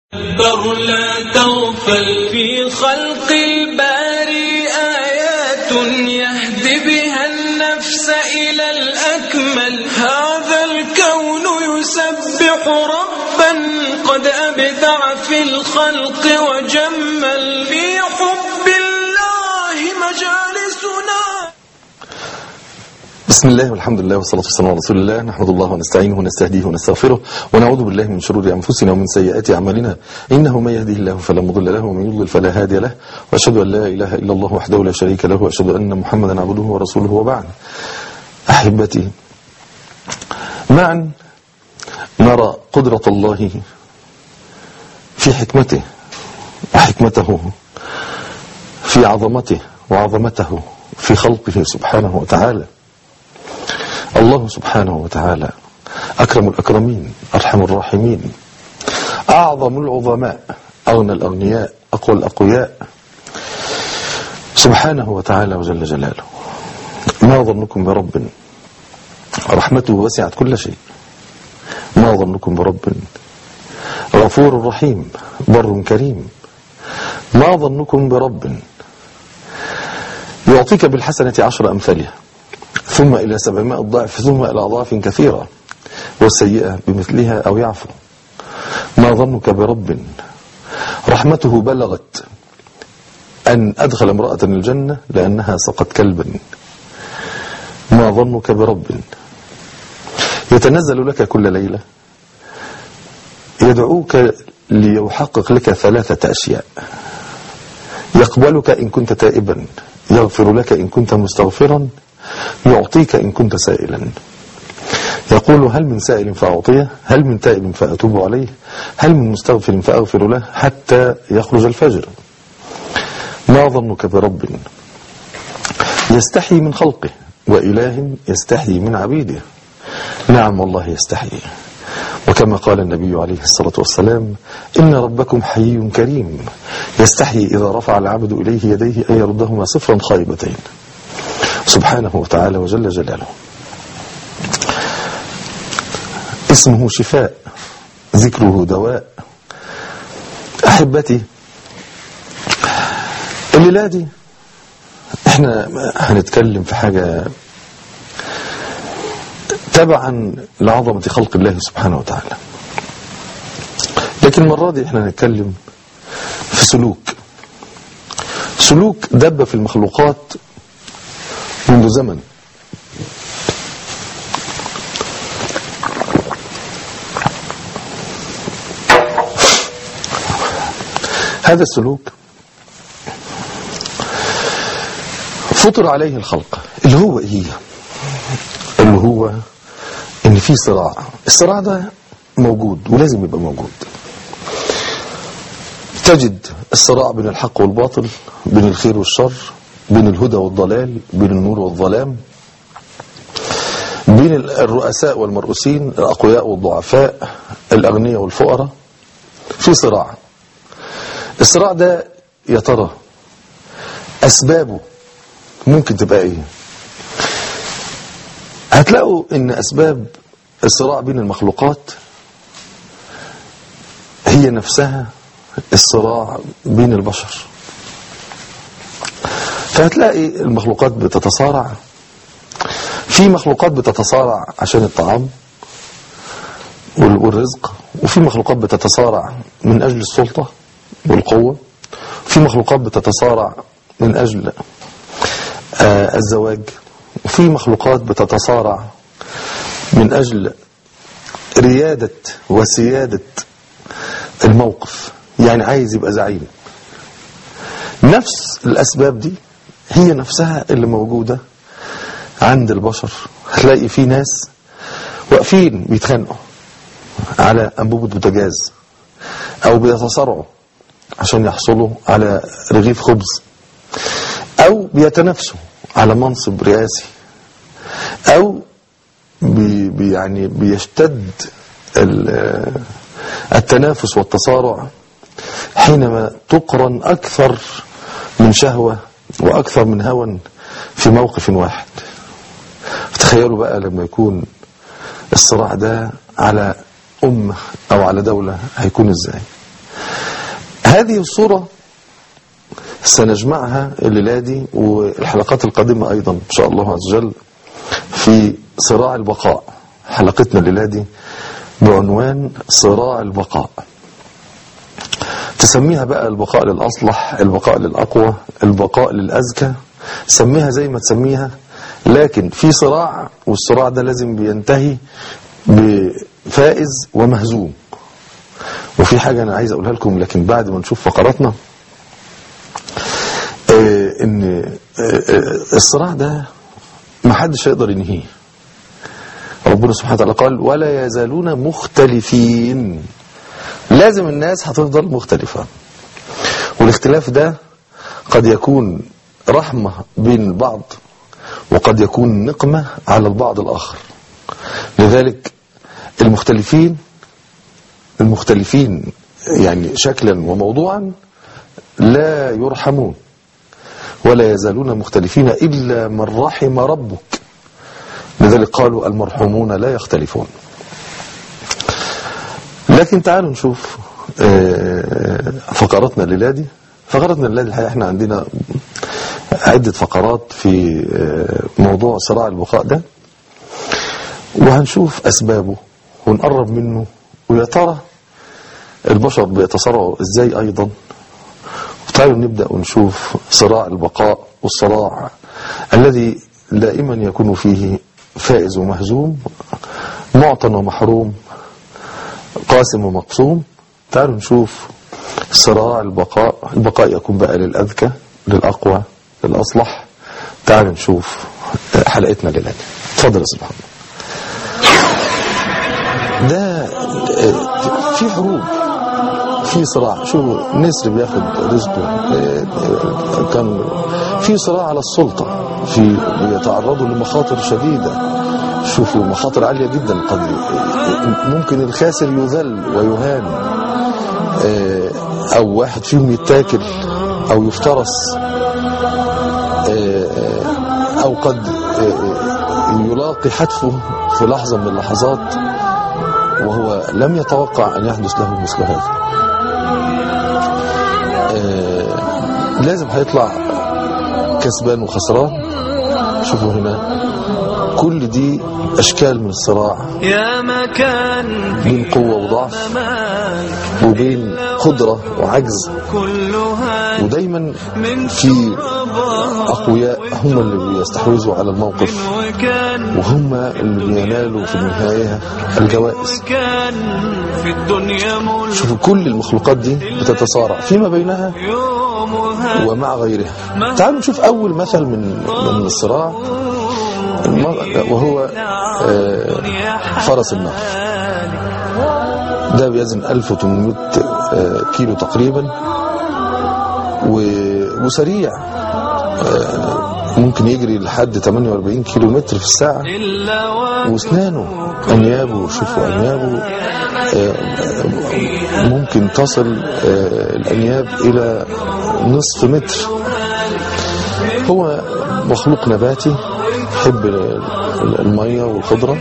تدبر لا تغفل في خلق الباري آيات يهدي بها النفس إلى الأكمل هذا الكون يسبح ربا قد أبدع في الخلق وجمل في حب الله مجالسنا بسم الله والحمد لله والصلاة والسلام على رسول الله نحمد الله ونستعينه ونستهديه ونستغفره ونعوذ بالله من شرور أنفسنا ومن سيئات أعمالنا إنه من يهده الله فلا مضل له ومن يضلل فلا هادي له وأشهد أن لا إله إلا الله وحده لا شريك له وأشهد أن محمدا عبده ورسوله وبعد أحبتي معا نرى قدرة الله في حكمته وحكمته في عظمته وعظمته في خلقه سبحانه وتعالى الله سبحانه وتعالى أكرم الأكرمين أرحم الراحمين أعظم العظماء أغنى الأغنياء أقوى الأقوياء سبحانه وتعالى وجل جلاله ما ظنكم برب رحمته وسعت كل شيء ما ظنكم برب غفور رحيم بر كريم ما ظنكم برب يعطيك بالحسنة عشر أمثالها ثم إلى سبعمائة ضعف ثم إلى أضعاف كثيرة والسيئة بمثلها أو يعفو ما ظنك برب رحمته بلغت أن أدخل امرأة الجنة لأنها سقت كلبا ما ظنك برب يتنزل لك كل ليلة يدعوك ليحقق لك ثلاثة أشياء يقبلك إن كنت تائبا يغفر لك إن كنت مستغفرا يعطيك إن كنت سائلا يقول هل من سائل فأعطيه هل من تائب فأتوب عليه هل من مستغفر فأغفر له حتى يخرج الفجر ما ظنك برب يستحي من خلقه وإله يستحي من عبيده نعم والله يستحي وكما قال النبي عليه الصلاة والسلام إن ربكم حي كريم يستحي إذا رفع العبد إليه يديه أن يردهما صفرا خائبتين سبحانه وتعالى وجل جلاله اسمه شفاء ذكره دواء أحبتي الليلة دي احنا هنتكلم في حاجة تبعا لعظمة خلق الله سبحانه وتعالى لكن المرة دي احنا هنتكلم في سلوك سلوك دب في المخلوقات منذ زمن هذا السلوك فطر عليه الخلق اللي هو ايه اللي هو ان في صراع الصراع ده موجود ولازم يبقى موجود تجد الصراع بين الحق والباطل بين الخير والشر بين الهدى والضلال بين النور والظلام بين الرؤساء والمرؤوسين الأقوياء والضعفاء الأغنياء والفقراء في صراع الصراع ده يا ترى أسبابه ممكن تبقى إيه هتلاقوا إن أسباب الصراع بين المخلوقات هي نفسها الصراع بين البشر فهتلاقي المخلوقات بتتصارع في مخلوقات بتتصارع عشان الطعام والرزق وفي مخلوقات بتتصارع من أجل السلطة والقوة في مخلوقات بتتصارع من أجل آه الزواج وفي مخلوقات بتتصارع من أجل ريادة وسيادة الموقف يعني عايز يبقى زعيم نفس الأسباب دي هي نفسها اللي موجودة عند البشر هتلاقي في ناس واقفين بيتخانقوا على أنبوبة بوتاجاز أو بيتصارعوا عشان يحصلوا على رغيف خبز أو بيتنافسوا على منصب رئاسي أو بي بي يعني بيشتد التنافس والتصارع حينما تقرن أكثر من شهوة وأكثر من هوى في موقف واحد تخيلوا بقى لما يكون الصراع ده على أمة أو على دولة هيكون إزاي هذه الصورة سنجمعها الليلة دي والحلقات القادمة أيضا إن شاء الله عز وجل في صراع البقاء حلقتنا الليلة دي بعنوان صراع البقاء تسميها بقى البقاء للأصلح البقاء للأقوى البقاء للأزكى سميها زي ما تسميها لكن في صراع والصراع ده لازم بينتهي بفائز ومهزوم وفي حاجة أنا عايز أقولها لكم لكن بعد ما نشوف فقراتنا آه إن آه آه الصراع ده ما حدش هيقدر ينهيه ربنا سبحانه وتعالى قال ولا يزالون مختلفين لازم الناس هتفضل مختلفة والاختلاف ده قد يكون رحمة بين البعض وقد يكون نقمة على البعض الآخر لذلك المختلفين المختلفين يعني شكلا وموضوعا لا يرحمون ولا يزالون مختلفين إلا من رحم ربك لذلك قالوا المرحومون لا يختلفون لكن تعالوا نشوف فقراتنا الليلة دي فقراتنا الليلة دي الحقيقة احنا عندنا عدة فقرات في موضوع صراع البقاء ده وهنشوف أسبابه ونقرب منه ويا ترى البشر بيتصارعوا ازاي أيضا تعالوا نبدأ ونشوف صراع البقاء والصراع الذي دائما يكون فيه فائز ومهزوم معطن ومحروم قاسم ومقسوم تعالوا نشوف صراع البقاء البقاء يكون بقى للأذكى للأقوى للأصلح تعالوا نشوف حلقتنا للآن اتفضل يا سبحان ده في حروب في صراع شو نسر بياخد رزقه كان في صراع على السلطة في بيتعرضوا لمخاطر شديدة شوفوا مخاطر عالية جدا قد ممكن الخاسر يذل ويهان او واحد فيهم يتاكل او يفترس او قد يلاقي حتفه في لحظة من اللحظات وهو لم يتوقع ان يحدث له مثل هذا لازم هيطلع كسبان وخسران شوفوا هنا كل دي أشكال من الصراع يا مكان بين قوة وضعف وبين قدرة وعجز كلها ودايما في أقوياء هم اللي بيستحوذوا على الموقف وكان وهم اللي بينالوا في النهاية الجوائز كان في الدنيا ملك شوفوا كل المخلوقات دي بتتصارع فيما بينها يومها ومع غيرها تعالوا نشوف أول مثل من من الصراع الم- وهو آه، فرس النهر ده بيزن 1800 آه، كيلو تقريبا و- وسريع آه، ممكن يجري لحد 48 كيلو متر في الساعة إلا واسنانه انيابه شوفوا انيابه آه، ممكن تصل آه، الانياب الى نصف متر هو مخلوق نباتي يحب ال- ال- الميه والخضره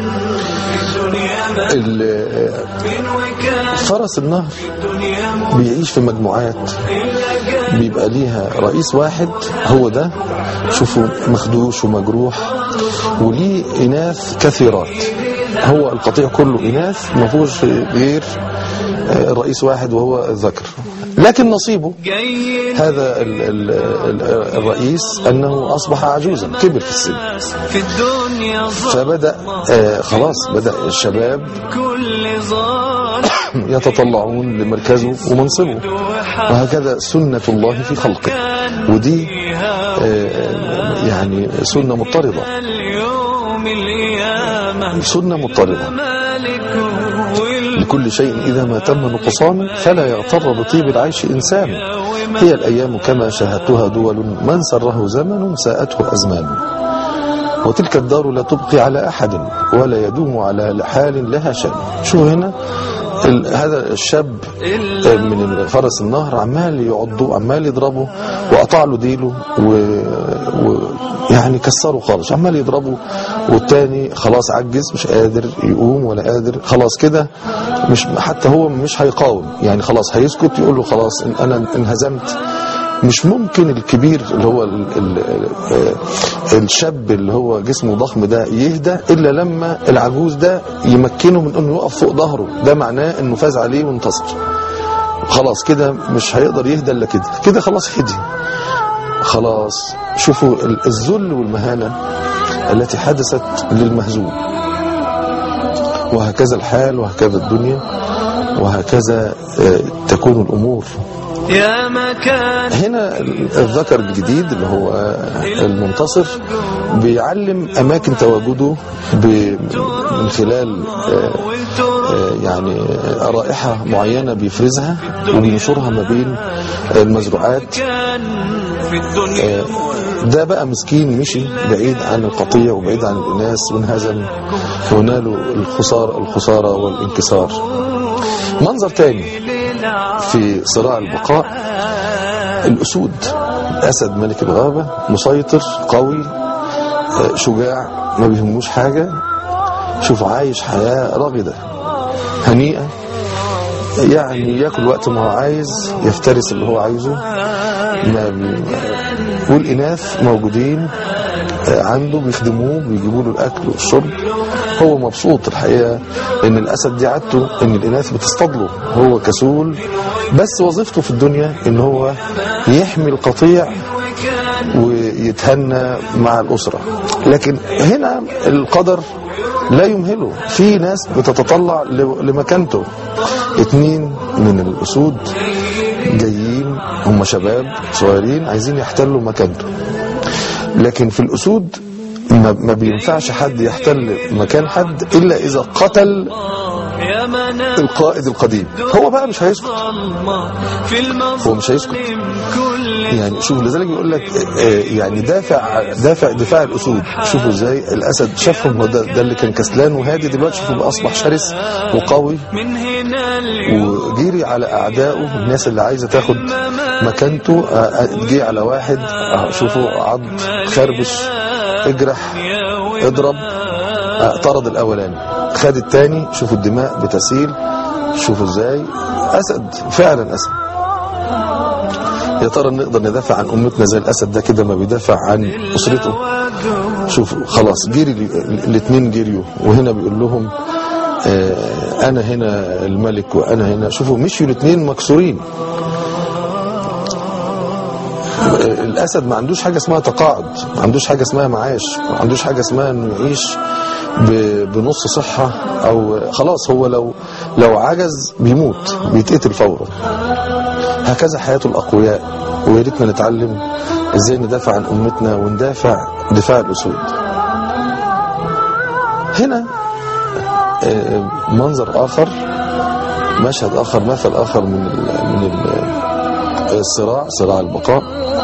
ال- فرس النهر بيعيش في مجموعات بيبقى ليها رئيس واحد هو ده شوفوا مخدوش ومجروح وليه إناث كثيرات هو القطيع كله إناث ما فيهوش غير آه، رئيس واحد وهو الذكر لكن نصيبه جاي هذا ال ال ال الرئيس أنه أصبح عجوزا كبر في السن في الدنيا ظل فبدأ آه، خلاص بدأ الشباب كل ظالم يتطلعون لمركزه ومنصبه وهكذا سنة الله في خلقه ودي آه، يعني سنة مضطردة اليوم القيامة سنة مضطردة مالك واليوم لكل شيء إذا ما تم نقصانه فلا يغتر بطيب العيش إنسان هي الأيام كما شاهدتها دول من سره زمن ساءته أزمان وتلك الدار لا تبقي على أحد ولا يدوم على حال لها شأن شو هنا ال- هذا الشاب إلا من فرس النهر عمال يعضه عمال يضربه وقطع له ديله و... و... يعني كسره خالص عمال يضربه والتاني خلاص عجز مش قادر يقوم ولا قادر خلاص كده مش حتى هو مش هيقاوم يعني خلاص هيسكت يقول له خلاص إن انا انهزمت مش ممكن الكبير اللي هو ال ال ال الشاب اللي هو جسمه ضخم ده يهدى الا لما العجوز ده يمكنه من انه يقف فوق ظهره ده معناه انه فاز عليه وانتصر خلاص كده مش هيقدر يهدى الا كده كده خلاص هدي خلاص شوفوا ال- الذل والمهانة التي حدثت للمهزوم وهكذا الحال وهكذا الدنيا وهكذا آه، تكون الأمور يا مكان هنا الذكر الجديد اللي هو المنتصر بيعلم أماكن تواجده ب- من خلال آه، آه، يعني آه، رائحة معينة بيفرزها وبينشرها ما بين المزروعات كان في الدنيا ده بقى مسكين مشي بعيد عن القطيع وبعيد عن الناس وانهزم وناله الخسارة الخسارة والانكسار منظر تاني في صراع البقاء الأسود أسد ملك الغابة مسيطر قوي آه، شجاع ما بيهموش حاجة شوف عايش حياة راغدة هنيئة يعني ياكل وقت ما هو عايز يفترس اللي هو عايزه ما بي... والإناث موجودين آه، عنده بيخدموه بيجيبوا له الأكل والشرب هو مبسوط الحقيقة إن الأسد دي عادته إن الإناث بتصطاد له هو كسول بس وظيفته في الدنيا إن هو يحمي القطيع ويتهنى مع الأسرة لكن هنا القدر لا يمهله في ناس بتتطلع ل- لمكانته اتنين من الأسود جايين هم شباب صغيرين عايزين يحتلوا مكانته لكن في الأسود ما ما بينفعش حد يحتل مكان حد إلا إذا قتل يا منام القائد القديم هو بقى مش هيسكت ظلمة في هو مش هيسكت. المظالم كل يعني شوف لذلك يقول لك آه، يعني دافع دافع دفاع الاسود شوفوا ازاي الاسد شافهم هو ده, ده اللي كان كسلان وهادي دلوقتي شوفوا بقى اصبح شرس وقوي من هنا اليوم وجري على اعدائه الناس اللي عايزه تاخد مكانته آه، آه، جه على واحد آه، شوفوا عض خربش اجرح يا ولد اضرب آه، طرد الاولاني خد التاني شوفوا الدماء بتسيل شوفوا ازاي اسد فعلا اسد يا ترى نقدر ندافع عن امتنا زي الاسد ده كده ما بيدافع عن اسرته شوفوا خلاص جري الاثنين جريوا وهنا بيقول لهم آه، انا هنا الملك وانا هنا شوفوا مشيوا الاثنين مكسورين آه، الاسد ما عندوش حاجه اسمها تقاعد ما عندوش حاجه اسمها معاش ما عندوش حاجه اسمها انه يعيش ب- بنص صحه او خلاص هو لو لو عجز بيموت بيتقتل فورا هكذا حياة الأقوياء ويا ريتنا نتعلم ازاي ندافع عن أمتنا وندافع دفاع الأسود هنا آه، منظر آخر مشهد آخر مثل آخر من ال من ال الصراع صراع البقاء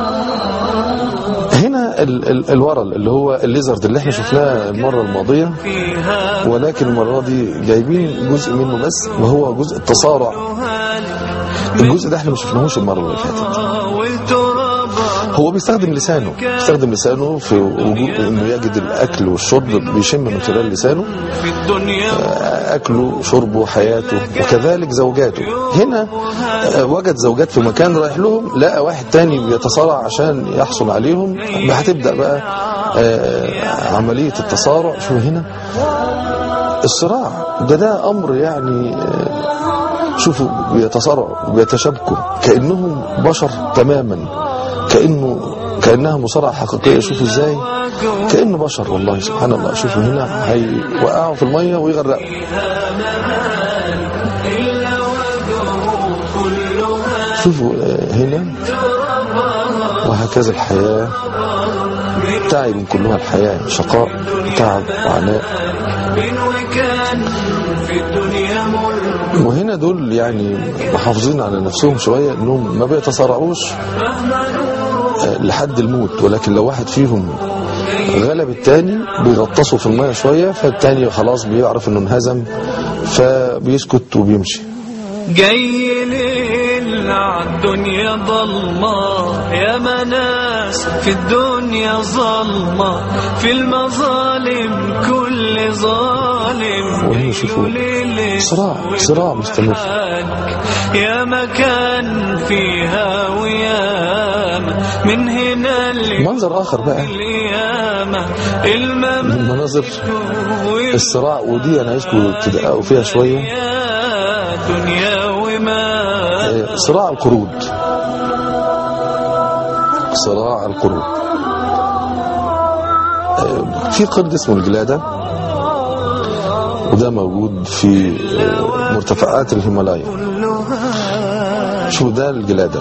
هنا ال ال الورل اللي هو الليزرد اللي احنا شفناه المرة الماضية فيها ولكن المرة دي جايبين جزء منه بس وهو جزء التصارع الجزء ده احنا ما شفناهوش المرة اللي فاتت والتراب هو بيستخدم لسانه بيستخدم لسانه في وجود انه يجد الاكل والشرب بيشم من خلال لسانه في الدنيا اكله شربه حياته وكذلك زوجاته هنا آه، وجد زوجات في مكان رايح لهم لقى واحد تاني بيتصارع عشان يحصل عليهم هتبدا بقى آه، عمليه التصارع شو هنا الصراع ده ده امر يعني آه، شوفوا بيتصارعوا وبيتشابكوا كانهم بشر تماما كانه كانها مصارعه حقيقيه شوفوا ازاي كانه بشر والله سبحان الله شوفوا هنا هيوقعوا في الميه ويغرقوا شوفوا آه، هنا وهكذا الحياه تعب كلها الحياه شقاء تعب وعناء من وكان في الدنيا مر وهنا دول يعني محافظين على نفسهم شوية انهم ما بيتصارعوش آه، لحد الموت ولكن لو واحد فيهم غلب التاني بيغطسوا في الميه شويه فالتاني خلاص بيعرف انه انهزم فبيسكت وبيمشي جاي ليل عالدنيا ضلمة يا مناس في الدنيا ظلمة في المظالم كل ظالم وهنا شوفوا صراع صراع مستمر يا مكان فيها وياما من هنا اللي منظر اخر بقى القيامة من المملكة مناظر الصراع ودي انا عايزكم تدققوا فيها شويه دنيا وما آه، صراع القرود صراع القرود آه، في قرد اسمه الجلادة وده موجود في آه، مرتفعات الهيمالايا شو ده الجلادة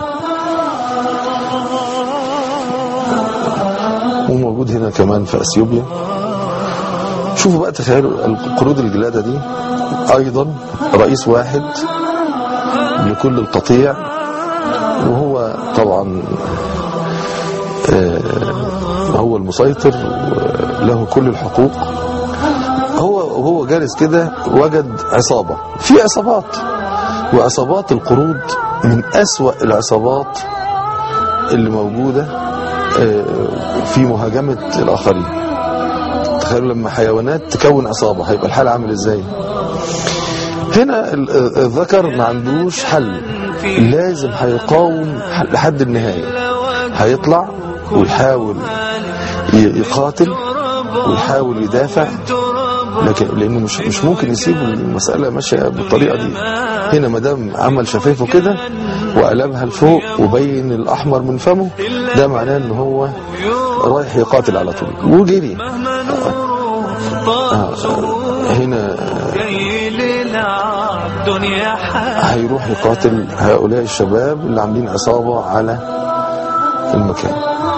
وموجود هنا كمان في اثيوبيا شوفوا بقى تخيلوا القرود الجلادة دي ايضا رئيس واحد لكل القطيع وهو طبعا آه، هو المسيطر له كل الحقوق هو وهو جالس كده وجد عصابة في عصابات وعصابات القرود من أسوأ العصابات اللي موجودة آه، في مهاجمة الآخرين تخيلوا لما حيوانات تكون عصابة هيبقى الحال عامل ازاي هنا ال- الذكر ما عندوش حل لازم هيقاوم لحد النهاية هيطلع ويحاول ي- يقاتل ويحاول يدافع لكن لانه مش مش ممكن يسيب المساله ماشيه بالطريقه دي هنا ما دام عمل شفايفه كده وقلبها لفوق وبين الاحمر من فمه ده معناه ان هو رايح يقاتل على طول وجري آه، هنا جاي ليل عالدنيا حال هيروح يقاتل هؤلاء الشباب اللي عاملين عصابة على المكان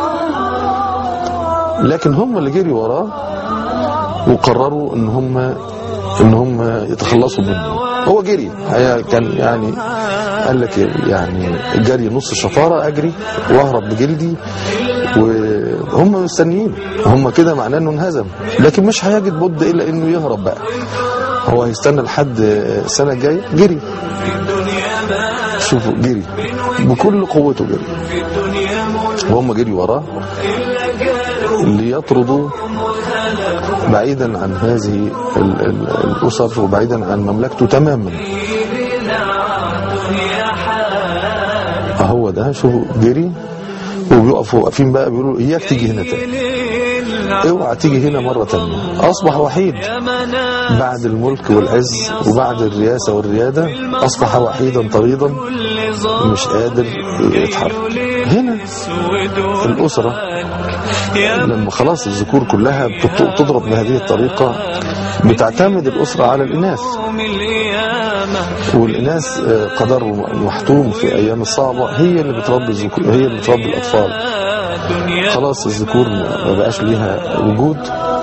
لكن هم اللي جريوا وراه وقرروا ان هم ان هم يتخلصوا منه هو جري هي كان يعني قال لك يعني الجري نص شطارة اجري واهرب بجلدي وهم مستنيين هم كده معناه انه انهزم لكن مش هيجد بد الا انه يهرب بقى هو هيستنى لحد السنة الجاية جري شوفوا جري بكل قوته جري وهم جري وراه ليطردوا بعيدا عن هذه ال- ال- الأسر وبعيدا عن مملكته تماما هو ده شوفوا جري وبيقفوا واقفين بقى بيقولوا اياك تيجي هنا تاني اوعى تيجي هنا مرة تانية اصبح وحيد بعد الملك والعز وبعد الرياسة والريادة اصبح وحيدا طريدا مش قادر يتحرك هنا الأسرة لما خلاص الذكور كلها بتط- بتضرب بهذه الطريقة بتعتمد الأسرة على الإناث والإناث آه، قدر محتوم في أيام الصعبة هي اللي بتربي الذكور هي اللي بتربي الأطفال خلاص الذكور ما ما بقاش ليها وجود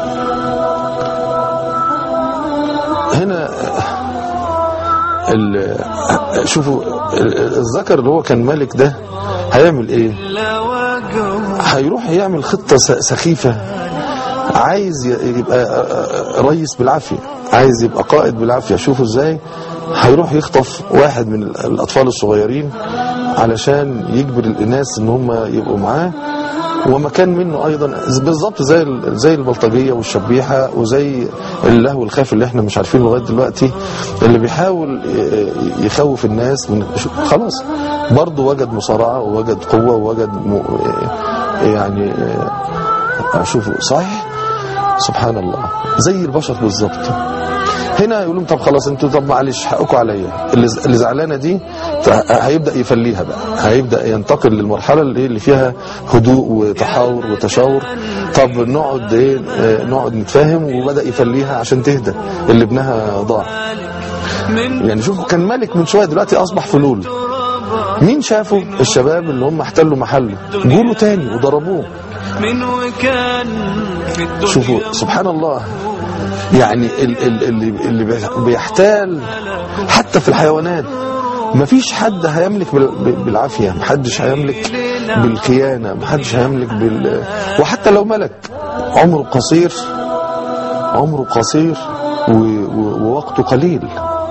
هنا آه، ال- آه، شوفوا ال- الذكر اللي هو كان ملك ده هيعمل ايه هيروح يعمل خطة س- سخيفة عايز ي- يبقى رئيس بالعافية عايز يبقى قائد بالعافية شوفوا ازاي هيروح يخطف واحد من ال- الأطفال الصغيرين علشان يجبر الإناث ان هم يبقوا معاه ومكان منه ايضا بالظبط زي ال- زي البلطجيه والشبيحه وزي اللهو الخاف اللي احنا مش عارفينه لغايه دلوقتي اللي بيحاول ي- يخوف الناس من خلاص برضه وجد مصارعه ووجد قوه ووجد م... يعني اشوفه صحيح سبحان الله زي البشر بالظبط هنا يقول لهم طب خلاص انتوا طب معلش حقكم عليا اللي اللي زعلانه دي ت- هيبدا يفليها بقى هيبدا ينتقل للمرحله اللي اللي فيها هدوء وتحاور وتشاور طب نقعد ايه اه، نقعد نتفاهم وبدا يفليها عشان تهدى اللي ابنها ضاع يعني شوفوا كان ملك من شويه دلوقتي اصبح فلول مين شافوا الشباب اللي هم احتلوا محله جولوا تاني وضربوه من وكان في الدنيا شوفوا سبحان الله يعني ال- ال- اللي اللي بي- بيحتال حتى في الحيوانات مفيش حد هيملك بال- بالعافية محدش هيملك بالخيانة محدش هيملك بال وحتى لو ملك عمره قصير عمره قصير و... و... ووقته قليل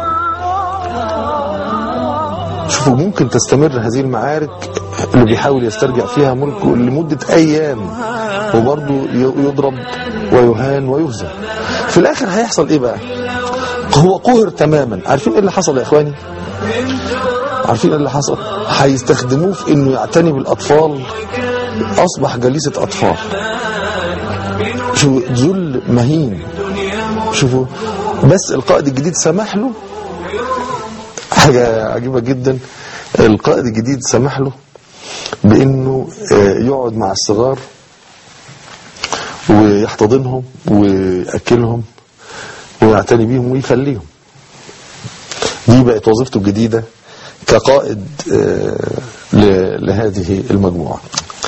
شوفوا ممكن تستمر هذه المعارك اللي بيحاول يسترجع فيها ملكه لمدة أيام وبرضه ي- يضرب ويهان ويهزم في الآخر هيحصل إيه بقى هو قهر تماما عارفين إيه اللي حصل يا إخواني عارفين إيه اللي حصل هيستخدموه في إنه يعتني بالأطفال أصبح جليسة أطفال شوفوا ذل مهين شوفوا بس القائد الجديد سمح له حاجة عجيبة جدا القائد الجديد سمح له بانه آه، يقعد مع الصغار ويحتضنهم ويأكلهم ويعتني بيهم ويخليهم دي بقت وظيفته الجديدة كقائد آه، ل- لهذه المجموعة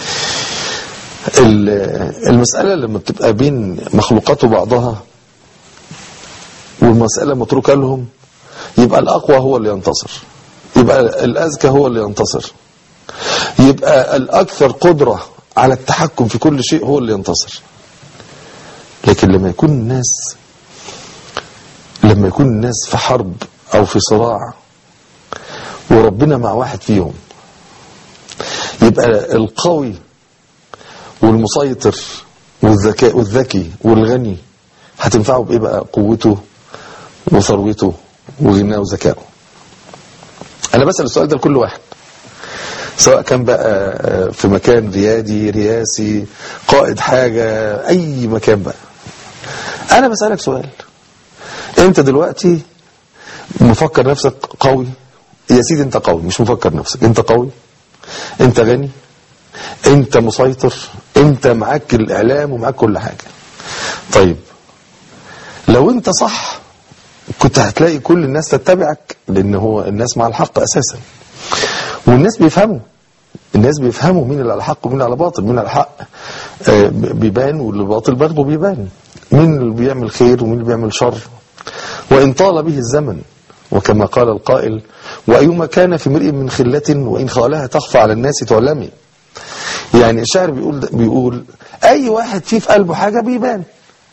ال- المسألة لما بتبقى بين مخلوقات وبعضها والمسألة متروكة لهم يبقى الأقوى هو اللي ينتصر يبقى الأذكى هو اللي ينتصر يبقى الأكثر قدرة على التحكم في كل شيء هو اللي ينتصر لكن لما يكون الناس لما يكون الناس في حرب أو في صراع وربنا مع واحد فيهم يبقى القوي والمسيطر والذكاء والذكي والغني هتنفعه بإيه بقى قوته وثروته وغناه وذكائه أنا بسأل السؤال ده لكل واحد سواء كان بقى في مكان ريادي رياسي قائد حاجة أي مكان بقى أنا بسألك سؤال أنت دلوقتي مفكر نفسك قوي يا سيدي أنت قوي مش مفكر نفسك أنت قوي أنت غني أنت مسيطر أنت معاك الإعلام ومعاك كل حاجة طيب لو أنت صح كنت هتلاقي كل الناس تتبعك لأن هو الناس مع الحق أساسا والناس بيفهموا الناس بيفهموا مين اللي على حق ومين اللي على باطل مين على حق آه، بيبان واللي باطل برضه بيبان مين اللي بيعمل خير ومين اللي بيعمل شر وإن طال به الزمن وكما قال القائل وأيما كان في مرء من خلة وإن خالها تخفى على الناس تعلمي يعني الشاعر بيقول بيقول أي واحد فيه في قلبه حاجة بيبان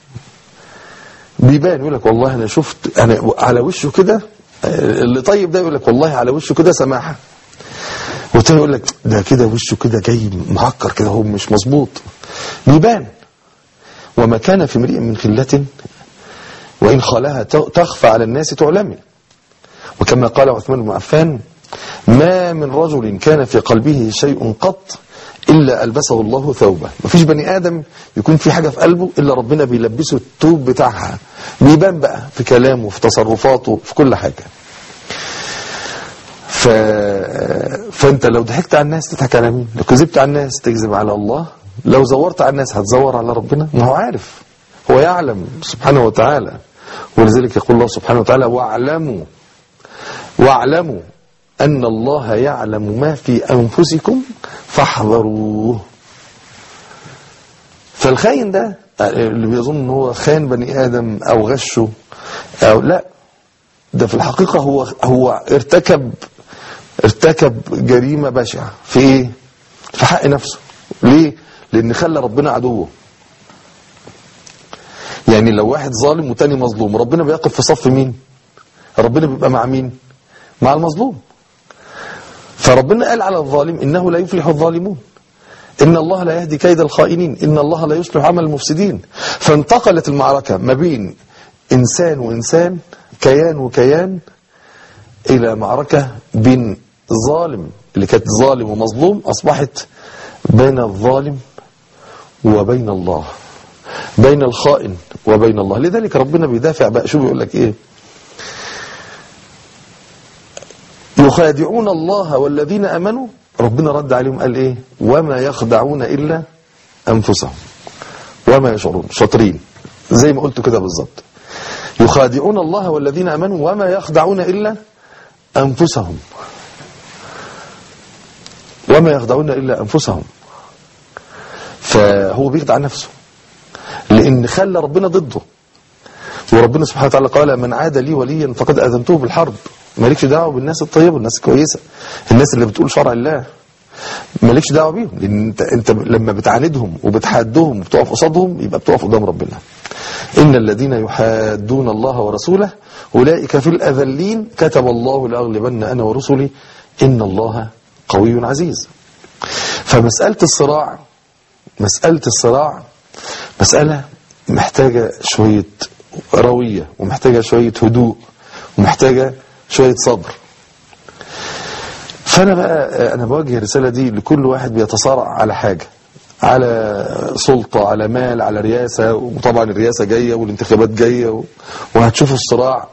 بيبان يقول لك والله أنا شفت أنا على وشه كده آه، اللي طيب ده يقول لك والله على وشه كده سماحة والتاني يقول لك ده كده وشه كده جاي معكر كده هو مش مظبوط بيبان وما كان في امرئ من خلة وإن خالها تخفى على الناس تعلمي وكما قال عثمان بن عفان ما من رجل كان في قلبه شيء قط إلا ألبسه الله ثوبه مفيش بني آدم يكون في حاجة في قلبه إلا ربنا بيلبسه الثوب بتاعها بيبان بقى في كلامه في تصرفاته في كل حاجة ف... فانت لو ضحكت على الناس تضحك على مين لو كذبت على الناس تكذب على الله لو زورت على الناس هتزور على ربنا ما هو عارف هو يعلم سبحانه وتعالى ولذلك يقول الله سبحانه وتعالى واعلموا واعلموا أن الله يعلم ما في أنفسكم فاحذروه فالخاين ده اللي بيظن ان هو خان بني آدم أو غشه أو لا ده في الحقيقة هو هو ارتكب ارتكب جريمة بشعة في ايه في حق نفسه ليه لان خلى ربنا عدوه يعني لو واحد ظالم وتاني مظلوم ربنا بيقف في صف مين ربنا بيبقى مع مين مع المظلوم فربنا قال على الظالم انه لا يفلح الظالمون ان الله لا يهدي كيد الخائنين ان الله لا يصلح عمل المفسدين فانتقلت المعركة ما بين انسان وانسان كيان وكيان الى معركة بين ظالم اللي كانت ظالم ومظلوم اصبحت بين الظالم وبين الله بين الخائن وبين الله لذلك ربنا بيدافع بقى شو بيقول لك ايه يخادعون الله والذين امنوا ربنا رد عليهم قال ايه وما يخدعون الا انفسهم وما يشعرون شاطرين زي ما قلت كده بالظبط يخادعون الله والذين امنوا وما يخدعون الا انفسهم وما يخدعون الا انفسهم فهو بيخدع نفسه لان خلى ربنا ضده وربنا سبحانه وتعالى قال من عاد لي وليا فقد اذنته بالحرب مالكش دعوه بالناس الطيبه الناس الكويسه الناس اللي بتقول شرع الله مالكش دعوه بيهم لان انت انت لما بتعاندهم وبتحادهم وبتقف قصادهم يبقى بتقف قدام ربنا ان الذين يحادون الله ورسوله اولئك في الاذلين كتب الله لاغلبن انا ورسلي ان الله قوي عزيز فمساله الصراع مساله الصراع مساله محتاجه شويه رويه ومحتاجه شويه هدوء ومحتاجه شويه صبر فانا بقى انا بوجه الرساله دي لكل واحد بيتصارع على حاجه على سلطه على مال على رياسه وطبعا الرياسه جايه والانتخابات جايه و- وهتشوفوا الصراع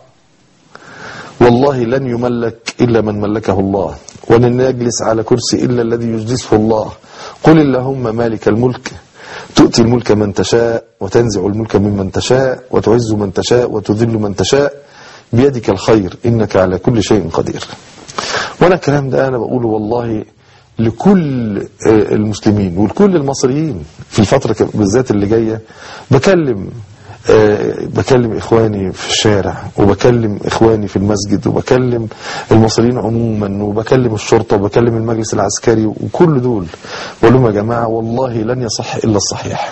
والله لن يملك الا من ملكه الله ولن يجلس على كرسي الا الذي يجلسه الله قل اللهم مالك الملك تؤتي الملك من تشاء وتنزع الملك ممن تشاء وتعز من تشاء وتذل من تشاء بيدك الخير انك على كل شيء قدير وانا الكلام ده انا بقوله والله لكل آه، المسلمين ولكل المصريين في الفترة ك- بالذات اللي جاية بكلم آه، بكلم اخواني في الشارع وبكلم اخواني في المسجد وبكلم المصريين عموما وبكلم الشرطة وبكلم المجلس العسكري وكل دول بقول لهم يا جماعة والله لن يصح الا الصحيح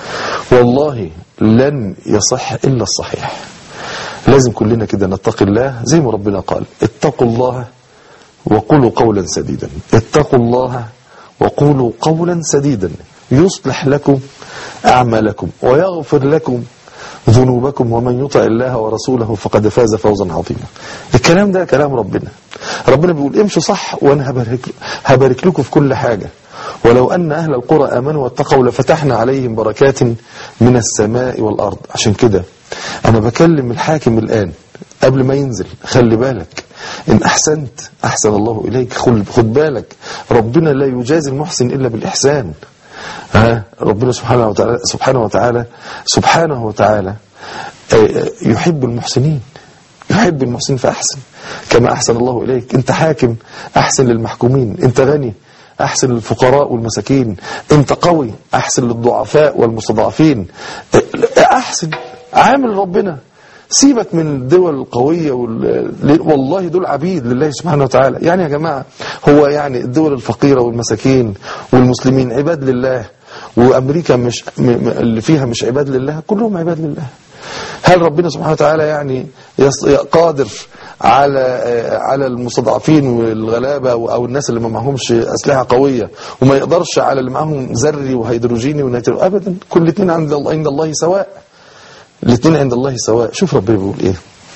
والله لن يصح الا الصحيح لازم كلنا كده نتقي الله زي ما ربنا قال اتقوا الله وقولوا قولا سديدا اتقوا الله وقولوا قولا سديدا يصلح لكم أعمالكم ويغفر لكم ذنوبكم ومن يطع الله ورسوله فقد فاز فوزا عظيما الكلام ده كلام ربنا ربنا بيقول امشوا صح وانا هبارك, هبارك لكم في كل حاجة ولو أن أهل القرى آمنوا واتقوا لفتحنا عليهم بركات من السماء والأرض عشان كده أنا بكلم الحاكم الآن قبل ما ينزل خلي بالك إن أحسنت أحسن الله إليك خل- خد بالك ربنا لا يجازي المحسن إلا بالإحسان ها ربنا سبحانه وتعالى سبحانه وتعالى سبحانه وتعالى آه، آه، يحب المحسنين يحب المحسنين فأحسن كما أحسن الله إليك أنت حاكم أحسن للمحكومين أنت غني أحسن للفقراء والمساكين أنت قوي أحسن للضعفاء والمستضعفين آه، أحسن عامل ربنا سيبك من الدول القوية وال... والله دول عبيد لله سبحانه وتعالى يعني يا جماعة هو يعني الدول الفقيرة والمساكين والمسلمين عباد لله وأمريكا مش م... م- اللي فيها مش عباد لله كلهم عباد لله هل ربنا سبحانه وتعالى يعني يص... قادر على آه، على المستضعفين والغلابة أو أو الناس اللي ما معهمش أسلحة قوية وما يقدرش على اللي معاهم ذري وهيدروجيني ونيترو أبدا كل الاثنين عند الله عند الله سواء الاثنين عند الله سواء شوف ربنا بيقول ايه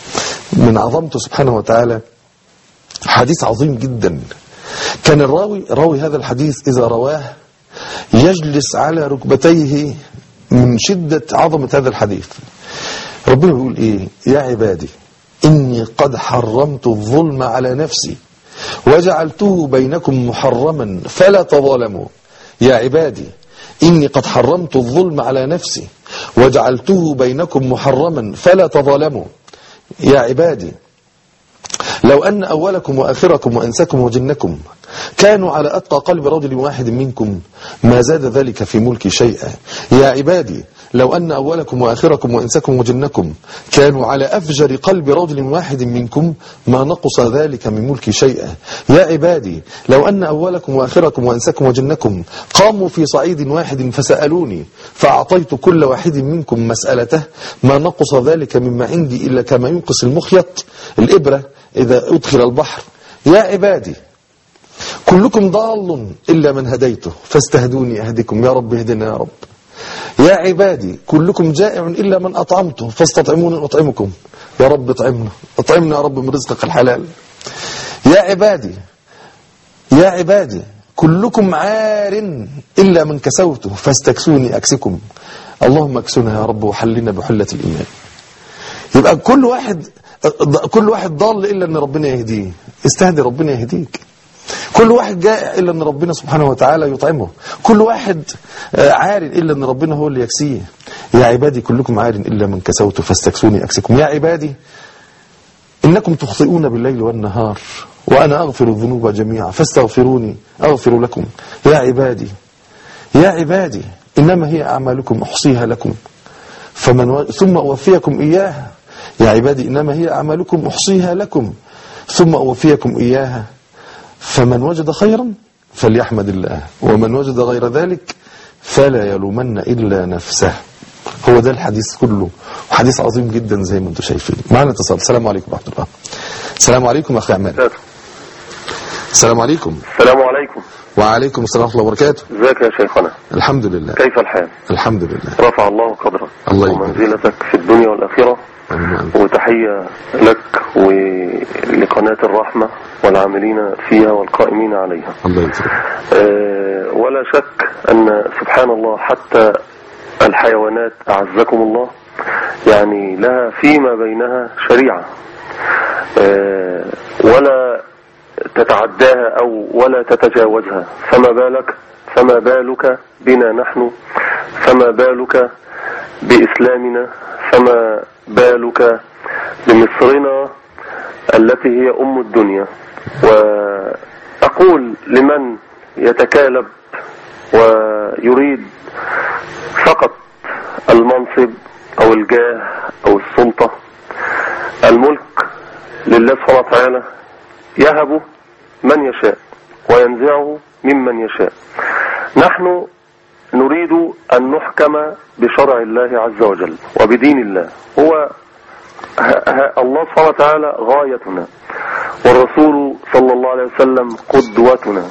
من عظمته سبحانه وتعالى حديث عظيم جدا كان الراوي راوي هذا الحديث إذا رواه يجلس على ركبتيه من شدة عظمة هذا الحديث ربنا بيقول ايه يا عبادي إني قد حرمت الظلم على نفسي وجعلته بينكم محرما فلا تظالموا يا عبادي إني قد حرمت الظلم على نفسي وجعلته بينكم محرما فلا تظالموا يا عبادي لو أن أولكم وآخركم وأنسكم وجنكم كانوا على أتقى قلب رجل واحد منكم ما زاد ذلك في ملكي شيئا يا عبادي لو أن أولكم وآخركم وإنسكم وجنكم كانوا على أفجر قلب رجل واحد منكم ما نقص ذلك من ملكي شيئا يا عبادي لو أن أولكم وآخركم وإنسكم وجنكم قاموا في صعيد واحد فسألوني فأعطيت كل واحد منكم مسألته ما نقص ذلك مما عندي إلا كما ينقص المخيط الإبرة إذا أدخل البحر يا عبادي كلكم ضال إلا من هديته فاستهدوني أهدكم يا رب اهدنا يا رب يا عبادي كلكم جائع إلا من أطعمته فاستطعموني أطعمكم يا رب اطعمنا اطعمنا يا رب من رزقك الحلال يا عبادي يا عبادي كلكم عار إلا من كسوته فاستكسوني أكسكم اللهم اكسنا يا رب وحلنا بحلة الإيمان يبقى كل واحد كل واحد ضال إلا أن ربنا يهديه استهدي ربنا يهديك كل واحد جائع إلا أن ربنا سبحانه وتعالى يطعمه كل واحد آه، عار إلا أن ربنا هو اللي يكسيه يا عبادي كلكم عار إلا من كسوته فاستكسوني أكسكم يا عبادي إنكم تخطئون بالليل والنهار وأنا أغفر الذنوب جميعا فاستغفروني أغفر لكم يا عبادي يا عبادي إنما هي أعمالكم أحصيها لكم فمن و... ثم أوفيكم إياها يا عبادي إنما هي أعمالكم أحصيها لكم ثم أوفيكم إياها فمن وجد خيرا فليحمد الله ومن وجد غير ذلك فلا يلومن إلا نفسه هو ده الحديث كله وحديث عظيم جدا زي ما انتم شايفين معنا اتصال السلام عليكم ورحمة الله السلام عليكم أخي عماد السلام عليكم السلام عليكم وعليكم السلام ورحمة الله وبركاته ازيك يا شيخنا الحمد لله كيف الحال الحمد لله رفع الله قدرك الله يبارك. ومنزلتك في الدنيا والآخرة آمين وأنت. وتحية لك ولقناة الرحمة والعاملين فيها والقائمين عليها الله يكرمك أه ولا شك أن سبحان الله حتى الحيوانات أعزكم الله يعني لها فيما بينها شريعة أه ولا تتعداها أو ولا تتجاوزها فما بالك فما بالك بنا نحن فما بالك بإسلامنا فما بالك بمصرنا التي هي أم الدنيا وأقول لمن يتكالب ويريد فقط المنصب أو الجاه أو السلطة الملك لله سبحانه وتعالى يهب من يشاء وينزعه ممن يشاء نحن نريد أن نحكم بشرع الله عز وجل وبدين الله هو ه- ه- الله سبحانه وتعالى غايتنا والرسول صلى الله عليه وسلم قدوتنا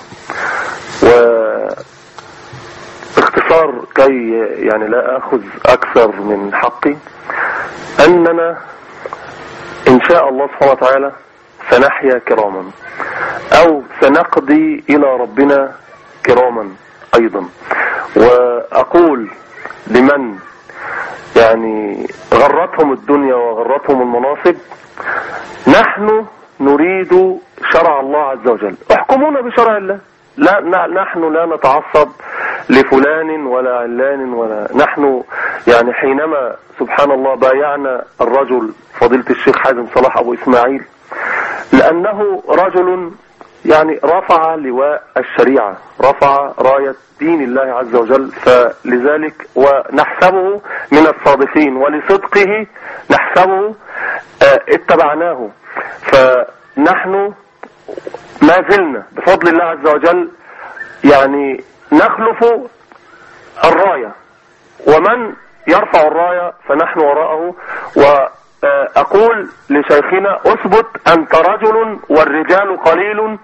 واختصار كي يعني لا أخذ أكثر من حقي أننا إن شاء الله سبحانه وتعالى سنحيا كراما أو سنقضي إلى ربنا كراما أيضا وأقول لمن يعني غرتهم الدنيا وغرتهم المناصب نحن نريد شرع الله عز وجل احكمونا بشرع الله لا ن- نحن لا نتعصب لفلان ولا علان ولا نحن يعني حينما سبحان الله بايعنا الرجل فضيلة الشيخ حازم صلاح أبو إسماعيل لأنه رجل يعني رفع لواء الشريعة رفع راية دين الله عز وجل فلذلك ونحسبه من الصادقين ولصدقه نحسبه آه، اتبعناه فنحن ما زلنا بفضل الله عز وجل يعني نخلف الراية ومن يرفع الراية فنحن وراءه وأقول لشيخنا أثبت أنت رجل والرجال قليل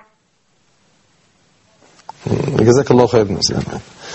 جزاك الله خيرا يا سلام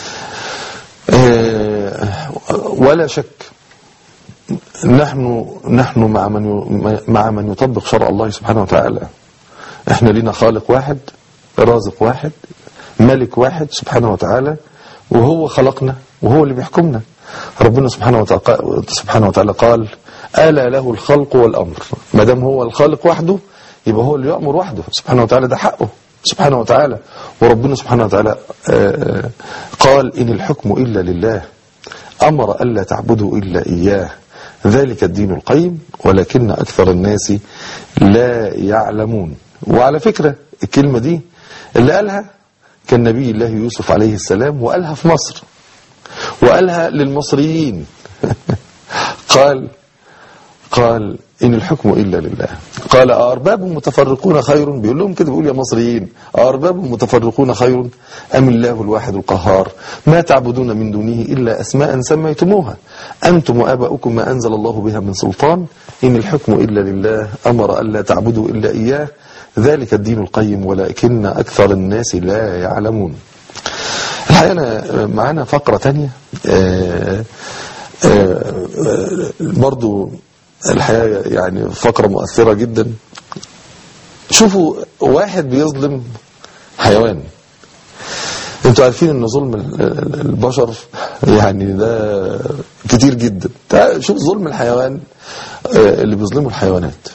آه، ولا شك نحن نحن مع من ي- مع من يطبق شرع الله سبحانه وتعالى احنا لنا خالق واحد رازق واحد ملك واحد سبحانه وتعالى وهو خلقنا وهو اللي بيحكمنا ربنا سبحانه وتعالى سبحانه وتعالى قال ألا له الخلق والأمر ما دام هو الخالق وحده يبقى هو اللي يأمر وحده سبحانه وتعالى ده حقه سبحانه وتعالى وربنا سبحانه وتعالى آه، قال إن الحكم إلا لله أمر ألا تعبدوا إلا إياه ذلك الدين القيم ولكن أكثر الناس لا يعلمون وعلى فكرة الكلمة دي اللي قالها كان نبي الله يوسف عليه السلام وقالها في مصر وقالها للمصريين قال قال إن الحكم إلا لله قال أرباب متفرقون خير بيقول لهم كده بيقول يا مصريين أرباب متفرقون خير أم الله الواحد القهار ما تعبدون من دونه إلا أسماء سميتموها أنتم وآباؤكم ما أنزل الله بها من سلطان إن الحكم إلا لله أمر ألا تعبدوا إلا إياه ذلك الدين القيم ولكن أكثر الناس لا يعلمون الحقيقة أنا معانا فقرة تانية آه، آه، آه، برضو الحقيقة يعني فقرة مؤثرة جدا شوفوا واحد بيظلم حيوان انتوا عارفين ان ظلم ال- ال- البشر يعني ده كتير جدا تعال شوف ظلم الحيوان آه، اللي بيظلموا الحيوانات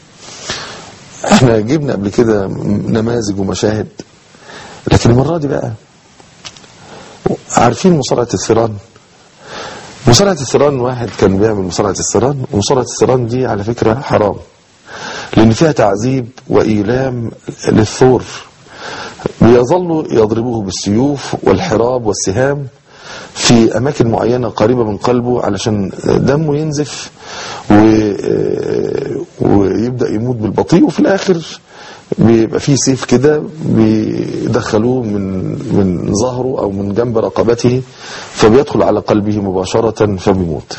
احنا جبنا قبل كده نماذج ومشاهد لكن المرة دي بقى عارفين مصارعة الثيران مصارعة الثيران واحد كان بيعمل مصارعة الثيران ومصارعة الثيران دي على فكرة حرام لأن فيها تعذيب وإيلام للثور بيظلوا يضربوه بالسيوف والحراب والسهام في أماكن معينة قريبة من قلبه علشان دمه ينزف و... ويبدأ يموت بالبطيء وفي الآخر بيبقى فيه سيف كده بيدخلوه من من ظهره او من جنب رقبته فبيدخل على قلبه مباشرة فبيموت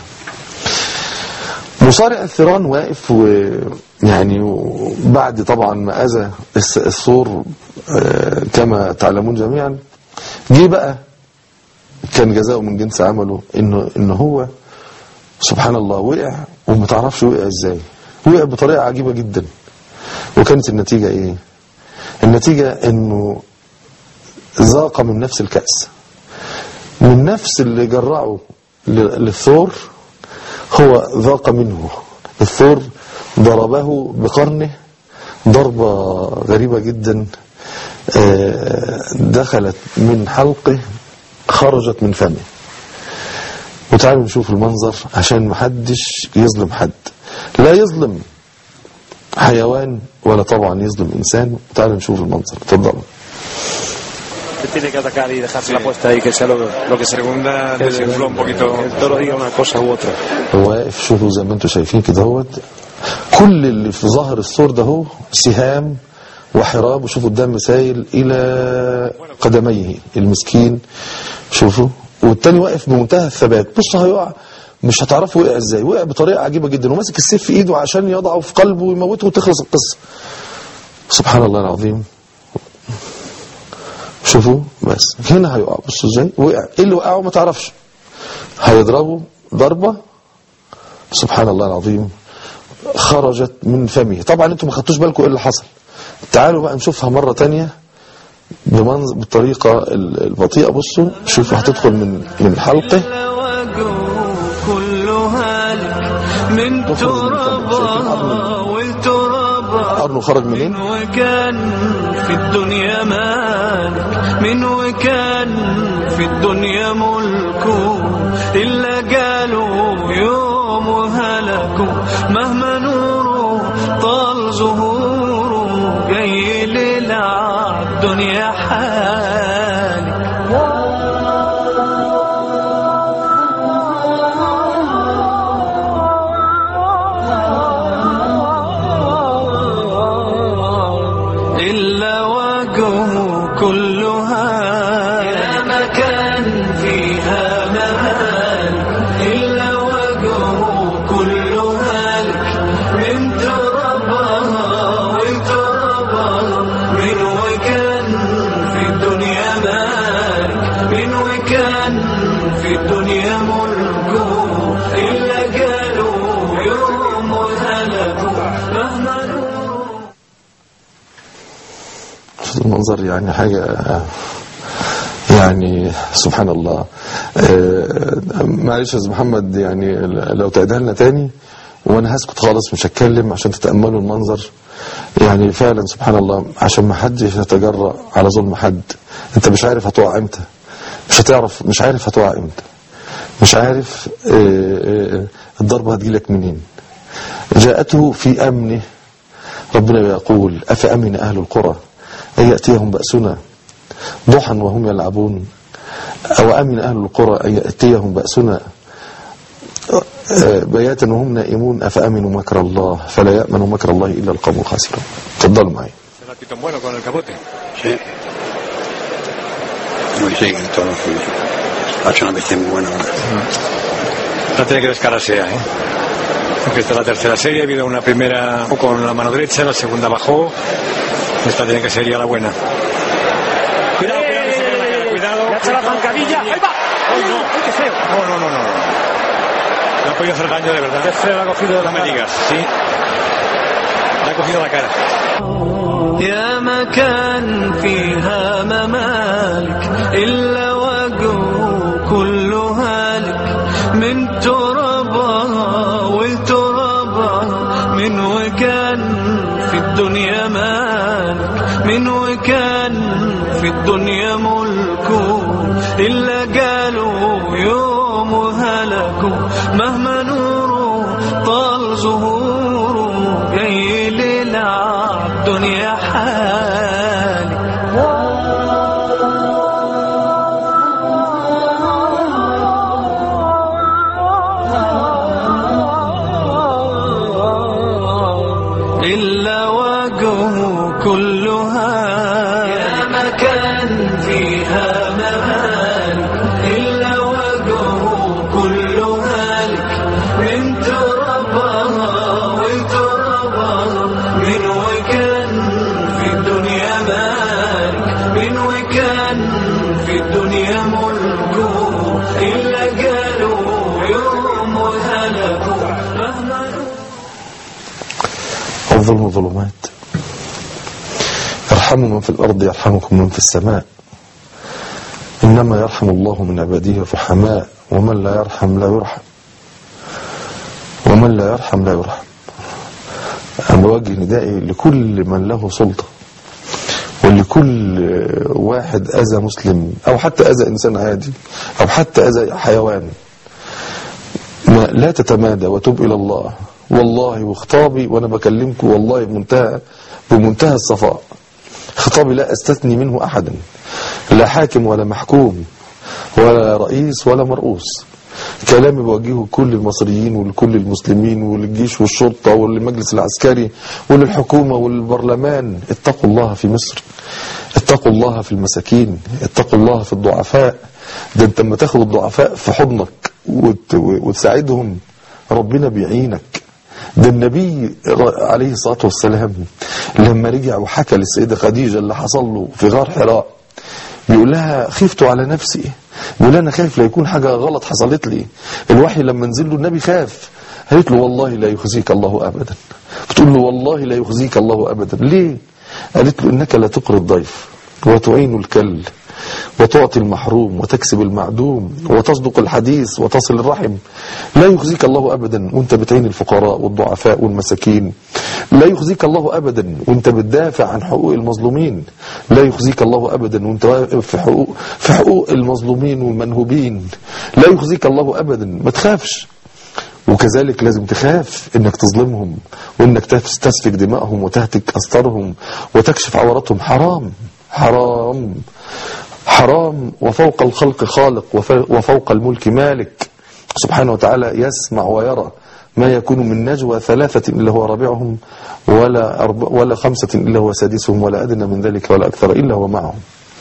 مصارع الثيران واقف ويعني بعد طبعا ما اذى الس- الثور آه، كما تعلمون جميعا جه بقى كان جزاؤه من جنس عمله انه ان هو سبحان الله وقع وما تعرفش وقع ازاي وقع بطريقه عجيبه جدا وكانت النتيجه ايه النتيجه انه ذاق من نفس الكأس من نفس اللي جرعه ل- للثور هو ذاق منه الثور ضربه بقرنه ضربة غريبة جدا آه، دخلت من حلقه خرجت من فمه وتعالوا نشوف المنظر عشان محدش يظلم حد لا يظلم حيوان ولا طبعا يظلم انسان تعالوا نشوف المنظر اتفضلوا Tiene que atacar y dejarse la puesta ahí, que sea lo, lo que se Segunda que el- desinfló un poquito. El toro diga una cosa u otra. هو واقف شوفوا زي ما انتم شايفين كده اهوت كل اللي في ظهر الثور ده هو سهام وحراب وشوفوا الدم سايل الى قدميه المسكين شوفوا والتاني واقف بمنتهى الثبات بص هيقع مش هتعرفوا وقع ازاي وقع بطريقه عجيبه جدا وماسك السيف في ايده عشان يضعه في قلبه ويموته وتخلص القصه سبحان الله العظيم شوفوا بس هنا هيقع بصوا ازاي وقع ايه اللي وقعه ما تعرفش هيضربه ضربه سبحان الله العظيم خرجت من فمه طبعا انتم ما خدتوش بالكم ايه اللي حصل تعالوا بقى نشوفها مرة تانية بمنظر بالطريقة ال- البطيئة بصوا شوفوا هتدخل من من حلقه الوجه كل هالك من ترابها والترابها قرنه خرج منين من وكان في الدنيا مالك من وكان في الدنيا ملكه إلا قالوا يوم هلكوا مهما نوره طال ظهوره جاي للعب دنيا حالك إلا وجهه كلها يا مكان فيها مهال إلا وجهه كلها لك من ترابها وترابها من وكان في الدنيا مالك من وكان في الدنيا ملكه إلا قالوا يوم هلكوا مهما نور شوفوا المنظر يعني حاجة يعني سبحان الله آه، معلش يا أستاذ محمد يعني لو تعيدها لنا تاني وانا هسكت خالص مش هتكلم عشان تتأملوا المنظر يعني فعلا سبحان الله عشان ما حدش يتجرأ على ظلم حد انت مش عارف هتقع امتى مش هتعرف مش عارف هتقع امتى مش عارف آه، آه، الضربة هتجيلك منين جاءته في أمنه ربنا يقول أفأمن أهل القرى أن يأتيهم بأسنا ضحى وهم يلعبون أو أمن أهل القرى أن يأتيهم بأسنا آه، بياتا وهم نائمون أفأمنوا مكر الله فلا يأمن مكر الله إلا القوم الخاسرون تفضلوا معي Será pitón bueno con el capote. Sí. Muy sí, todo fue. Ha hecho una vez muy buena. No tiene que descararse ya, ¿eh? Porque esta es la tercera serie, ha habido una primera con la mano derecha, la segunda bajó. Esta tiene que ser ya la buena. Cuidado, cuidado, que se ve la cara, cuidado. Le hace la zancadilla. Ahí va. ¡Ay, no! ¡Ay, qué feo! No, no, no, no. Le ha podido hacer daño de verdad. Qué feo le ha cogido de la No me cara. digas, sí. Le ha cogido la cara. يا مكان فيها ممالك إلا وجهه كل هالك من ترابها والترابها من وكان في الدنيا مالك من وكان في الدنيا ملكه إلا قالوا يوم هلكوا مهما نوره طال ظهوره جاي للعب دنيا حالك إلا وجهه كل في الدنيا ملكه إلا قالوا يوم هلكوا مهما الظلم ظلمات ارحموا من في الأرض يرحمكم من في السماء إنما يرحم الله من عباده الرحماء ومن لا يرحم لا يرحم ومن لا يرحم لا يرحم أنا بوجه ندائي لكل من له سلطة ولكل واحد أذى مسلم أو حتى أذى إنسان عادي أو حتى أذى حيوان ما لا تتمادى وتب إلى الله والله وخطابي وأنا بكلمكم والله بمنتهى بمنتهى الصفاء خطابي لا أستثني منه أحدا لا حاكم ولا محكوم ولا رئيس ولا مرؤوس كلامي بوجهه لكل المصريين ولكل المسلمين وللجيش والشرطة وللمجلس العسكري وللحكومة وللبرلمان اتقوا الله في مصر اتقوا الله في المساكين اتقوا الله في الضعفاء ده انت لما تاخد الضعفاء في حضنك وت- وتساعدهم ربنا بيعينك ده النبي عليه الصلاة والسلام لما رجع وحكى للسيدة خديجة اللي حصل له في غار حراء بيقول لها خفت على نفسي بيقول لها انا خايف لا يكون حاجة غلط حصلت لي الوحي لما نزل له النبي خاف قالت له والله لا يخزيك الله ابدا بتقول له والله لا يخزيك الله ابدا ليه قالت له انك لا تقري الضيف وتعين الكل وتعطي المحروم وتكسب المعدوم وتصدق الحديث وتصل الرحم لا يخزيك الله أبدا وانت بتعين الفقراء والضعفاء والمساكين لا يخزيك الله أبدا وانت بتدافع عن حقوق المظلومين لا يخزيك الله أبدا وانت واقف في حقوق, في حقوق المظلومين والمنهوبين لا يخزيك الله أبدا ما تخافش وكذلك لازم تخاف انك تظلمهم وانك تف- تسفك دمائهم وتهتك استرهم وتكشف عوراتهم حرام حرام حرام وفوق الخلق خالق وف- وفوق الملك مالك سبحانه وتعالى يسمع ويرى ما يكون من نجوى ثلاثة إلا هو رابعهم ولا, أرب... ولا خمسة إلا هو سادسهم ولا أدنى من ذلك ولا أكثر إلا هو معهم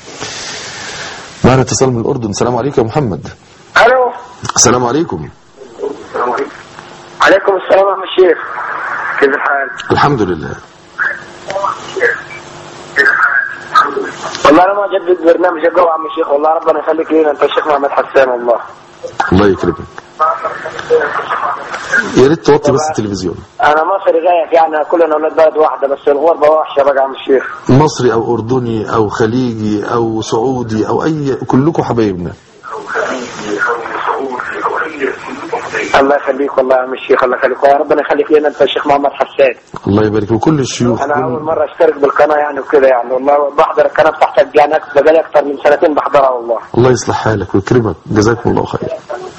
معنا اتصال من الأردن السلام عليكم يا محمد الو السلام عليكم عليكم السلام يا عم الشيخ كيف الحال؟ الحمد لله والله انا ما جدد برنامج الجو يا عم الشيخ والله ربنا يخليك لينا انت الشيخ محمد حسان والله الله يكرمك يا ريت توطي بس التلفزيون انا مصري زيك يعني كلنا اولاد بلد واحده بس الغربه وحشه بقى يا عم الشيخ مصري او اردني او خليجي او سعودي او اي كلكم حبايبنا الله يخليك والله يا عم الشيخ الله يخليك يا ربنا يخليك لينا انت الشيخ محمد حسان الله يبارك وكل الشيوخ انا اول كل- مره اشترك بالقناه يعني وكده يعني والله بحضر القناه بتاعتك يعني أكتر- بقالي اكتر من سنتين بحضرها والله الله يصلح حالك ويكرمك جزاكم الله خير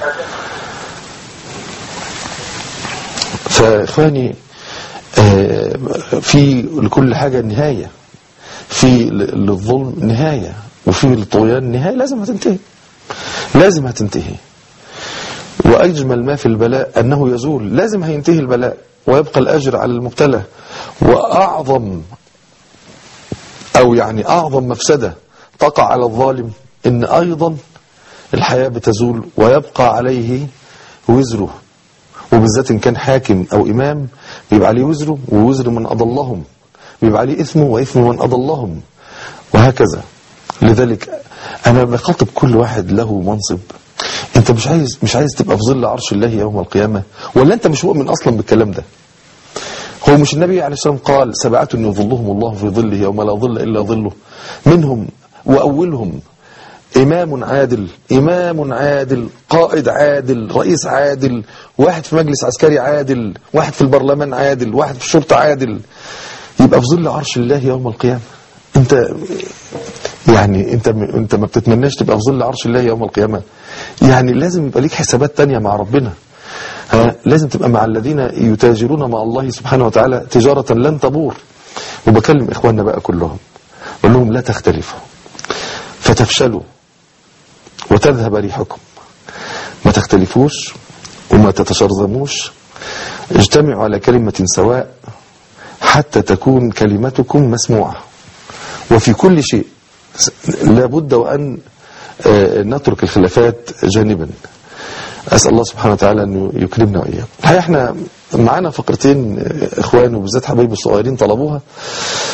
فاخواني آه، في لكل حاجه نهايه في ل- للظلم نهايه وفي للطغيان نهايه لازم هتنتهي لازم هتنتهي واجمل ما في البلاء انه يزول لازم هينتهي البلاء ويبقى الاجر على المبتلى واعظم او يعني اعظم مفسده تقع على الظالم ان ايضا الحياه بتزول ويبقى عليه وزره وبالذات ان كان حاكم او امام بيبقى عليه وزره ووزر من اضلهم بيبقى عليه اثمه واثم من اضلهم وهكذا لذلك انا بخاطب كل واحد له منصب انت مش عايز مش عايز تبقى في ظل عرش الله يوم القيامه ولا انت مش مؤمن اصلا بالكلام ده هو مش النبي عليه الصلاة والسلام قال سبعة يظلهم الله في ظله يوم لا ظل إلا ظله منهم وأولهم إمام عادل إمام عادل قائد عادل رئيس عادل واحد في مجلس عسكري عادل واحد في البرلمان عادل واحد في الشرطة عادل يبقى في ظل عرش الله يوم القيامة انت يعني انت انت ما بتتمناش تبقى في ظل عرش الله يوم القيامة يعني لازم يبقى ليك حسابات تانية مع ربنا ها لازم تبقى مع الذين يتاجرون مع الله سبحانه وتعالى تجارة لن تبور وبكلم إخواننا بقى كلهم بقول لهم لا تختلفوا فتفشلوا وتذهب ريحكم ما تختلفوش وما تتشرذموش اجتمعوا على كلمة سواء حتى تكون كلمتكم مسموعة وفي كل شيء لابد وأن آه، نترك الخلافات جانبا أسأل الله سبحانه وتعالى أنه يكرمنا وإياكم الحقيقة احنا معانا فقرتين آه، إخوان وبالذات حبايبي الصغيرين طلبوها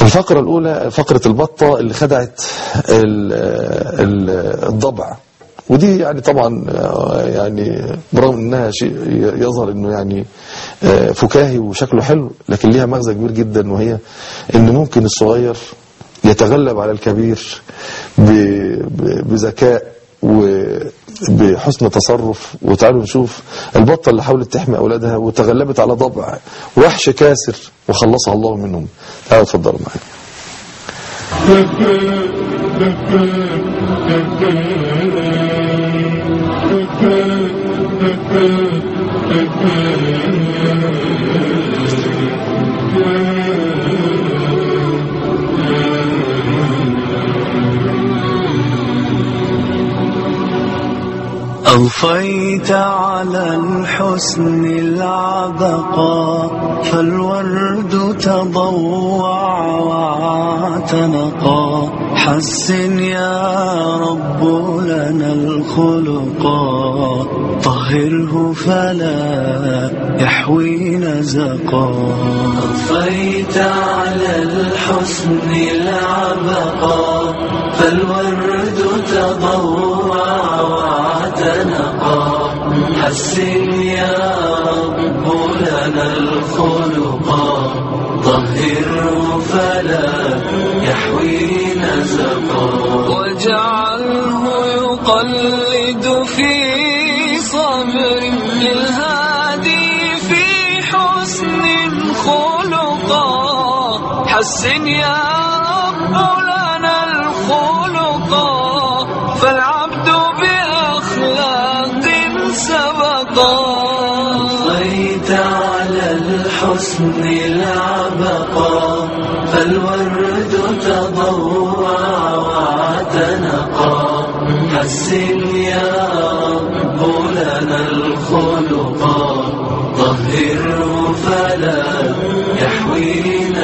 الفقرة الأولى فقرة البطة اللي خدعت ال- ال- الضبع ودي يعني طبعا آه، يعني برغم انها شيء ي- يظهر انه يعني آه، فكاهي وشكله حلو لكن ليها مغزى كبير جدا وهي ان ممكن الصغير يتغلب على الكبير ب- ب- بذكاء وبحسن تصرف وتعالوا نشوف البطة اللي حاولت تحمي أولادها وتغلبت على ضبع وحش كاسر وخلصها الله منهم تعالوا اتفضلوا معايا أضفيت على الحسن العبقى فالورد تضوع واعتنقا حسن يا رب لنا الخلقا طهره فلا يحوي نزقا أضفيت على الحسن العبقى فالورد تضوع واعتنقا حسن يا رب لنا الخلقا طهره فلا يحوي نزقا واجعله يقلد في صبر للهادي في حسن خلقا حسن يا رب لنا الخلقا فالعبد بأخلاق سبقا أضفيت على الحسن العبقا فالورد تضوع واعتنقا حسن يا رب لنا الخلقا طهره فلا يحوي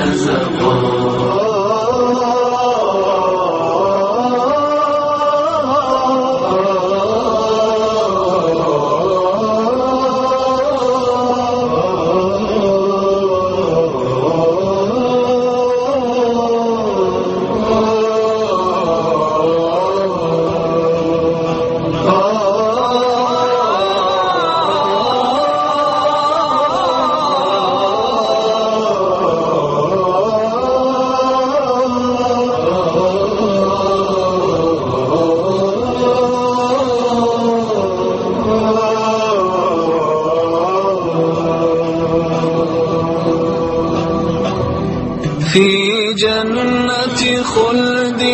في جنة خلد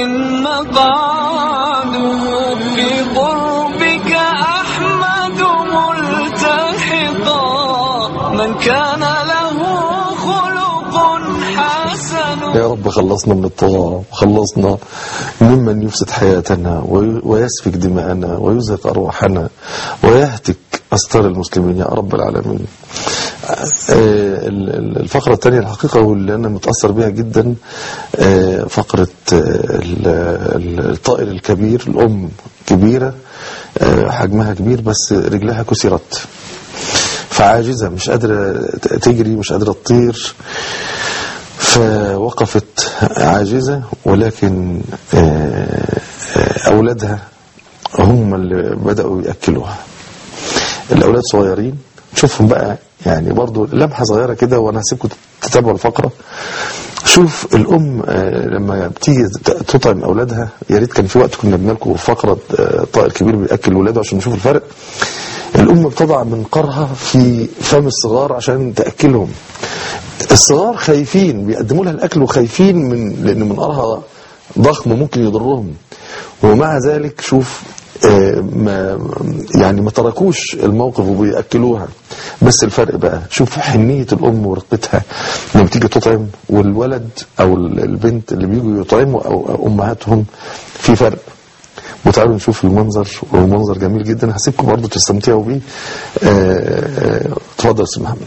مقعده بقربك أحمد ملتحقا من كان له خلق حسن يا رب خلصنا من الطغاة وخلصنا ممن يفسد حياتنا وي- ويسفك دماءنا ويزهق أرواحنا ويهتك أستار المسلمين يا رب العالمين آه، ال- ال- الفقرة الثانية الحقيقة واللي أنا متأثر بها جدا آه، فقرة آه، ال- ال- الطائر الكبير الأم كبيرة آه، حجمها كبير بس رجلها كسرت فعاجزة مش قادرة ت- تجري مش قادرة تطير فوقفت عاجزة ولكن آه، آه، أولادها هم اللي بدأوا يأكلوها الأولاد صغيرين شوفهم بقى يعني برضو لمحة صغيرة كده وأنا هسيبكم تتابعوا الفقرة شوف الأم آه، لما بتيجي ت- تطعم أولادها يا ريت كان في وقت كنا بنلكم فقرة آه، طائر كبير بيأكل ولاده عشان نشوف الفرق الأم بتضع منقارها في فم الصغار عشان تأكلهم الصغار خايفين بيقدموا لها الأكل وخايفين من لأن منقارها ضخم وممكن يضرهم ومع ذلك شوف آه، ما يعني ما تركوش الموقف وبيأكلوها بس الفرق بقى شوف حنية الأم ورقتها لما بتيجي تطعم والولد أو البنت اللي بيجوا يطعموا أو أو أمهاتهم في فرق وتعالوا نشوف المنظر ومنظر جميل جدا هسيبكم برضه تستمتعوا بيه آه، آه، اتفضل يا استاذ محمد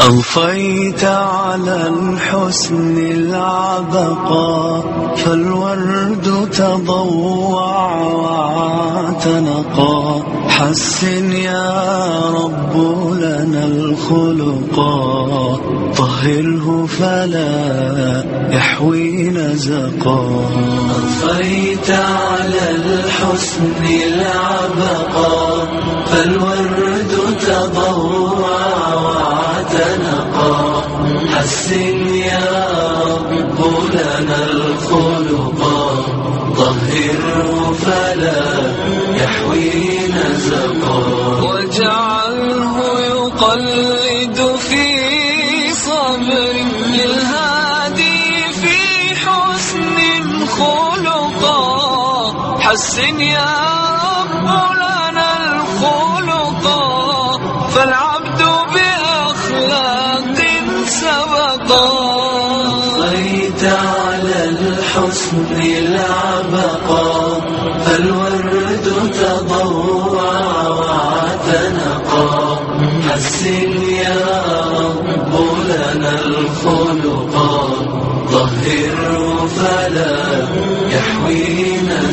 أضفيت على الحسن العبقى فالورد تضوع واعتنقا حسن يا رب لنا الخلقا طهره فلا يحوي نزقا أضفيت على الحسن العبقا فالورد تضوع واعتنقا حسن يا رب لنا الخلقا طهره فلا يحوي نزقا واجعله يقلد في صبر للهادي في حسن خلقا حسن يا رب لنا الخلقا فالعبد بأخلاق سبقا أضفيت على الحسن العبقا فالورد تضوع واعتنقا حسن يا رب لنا الخلقا طهره فلا يحوي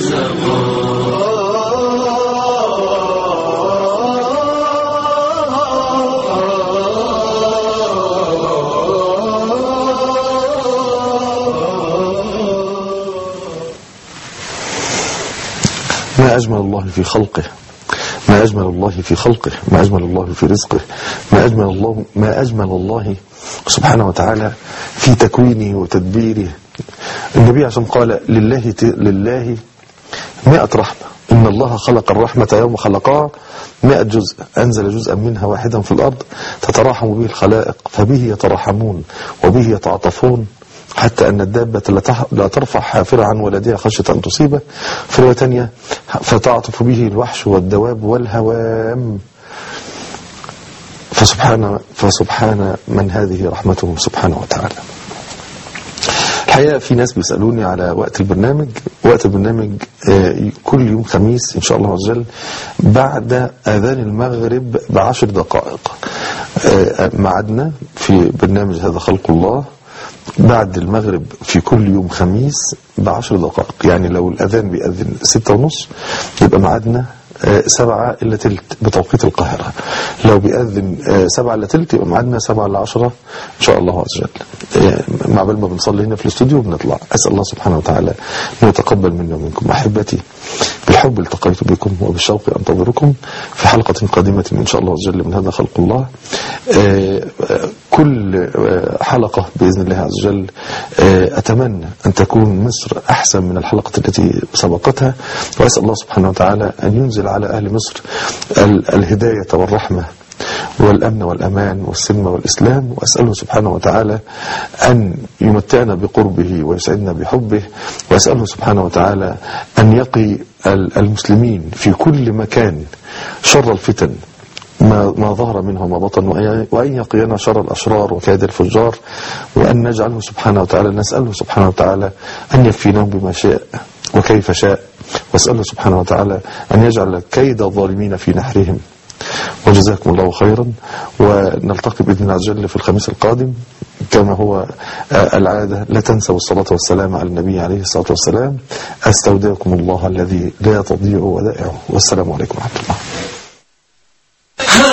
ما أجمل الله في خلقه ما أجمل الله في خلقه ما أجمل الله في رزقه ما أجمل الله ما أجمل الله سبحانه وتعالى في تكوينه وتدبيره النبي عشان قال لله ت... لله مئة رحمة إن الله خلق الرحمة يوم خلقها مئة جزء أنزل جزءا منها واحدا في الأرض تتراحم به الخلائق فبه يتراحمون وبه يتعاطفون حتى أن الدابة لا تح- لا ترفع حافرة عن ولدها خشية أن تصيبه في رواية تانية فتعطف به الوحش والدواب والهوام فسبحان فسبحان من هذه رحمته سبحانه وتعالى الحقيقة في ناس بيسألوني على وقت البرنامج وقت البرنامج آه، كل يوم خميس إن شاء الله عز وجل بعد أذان المغرب بعشر دقائق آه، ميعادنا في برنامج هذا خلق الله بعد المغرب في كل يوم خميس بعشر دقائق يعني لو الأذان بيأذن ستة ونص يبقى ميعادنا آه، سبعة إلا تلت بتوقيت القاهرة لو بيأذن آه، سبعة إلا تلت يبقى ميعادنا سبعة إلا عشرة إن شاء الله عز وجل آه، مع بال ما بنصلي هنا في الاستوديو بنطلع أسأل الله سبحانه وتعالى أن يتقبل منا ومنكم أحبتي بالحب التقيت بكم وبالشوق أنتظركم في حلقة قادمة إن شاء الله عز وجل من هذا خلق الله آه، آه، كل آه، حلقة بإذن الله عز وجل آه، أتمنى أن تكون مصر أحسن من الحلقة التي سبقتها وأسأل الله سبحانه وتعالى أن ينزل على أهل مصر ال- الهداية والرحمة والأمن والأمان والسلم والإسلام وأسأله سبحانه وتعالى أن يمتعنا بقربه ويسعدنا بحبه وأسأله سبحانه وتعالى أن يقي ال- المسلمين في كل مكان شر الفتن ما, ما ظهر منه وما بطن وأن- وأن يقينا شر الأشرار وكيد الفجار وأن نجعله سبحانه وتعالى نسأله سبحانه وتعالى أن يكفيناهم بما شاء وكيف شاء وأسأله سبحانه وتعالى أن يجعل كيد الظالمين في نحرهم وجزاكم الله خيرا ونلتقي بإذن الله عز وجل في الخميس القادم كما هو آه، العادة لا تنسوا الصلاة والسلام على النبي عليه الصلاة والسلام أستودعكم الله الذي لا تضيع ودائعه والسلام عليكم ورحمة الله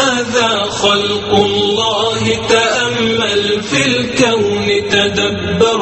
هذا خلق الله تأمل في الكون تدبر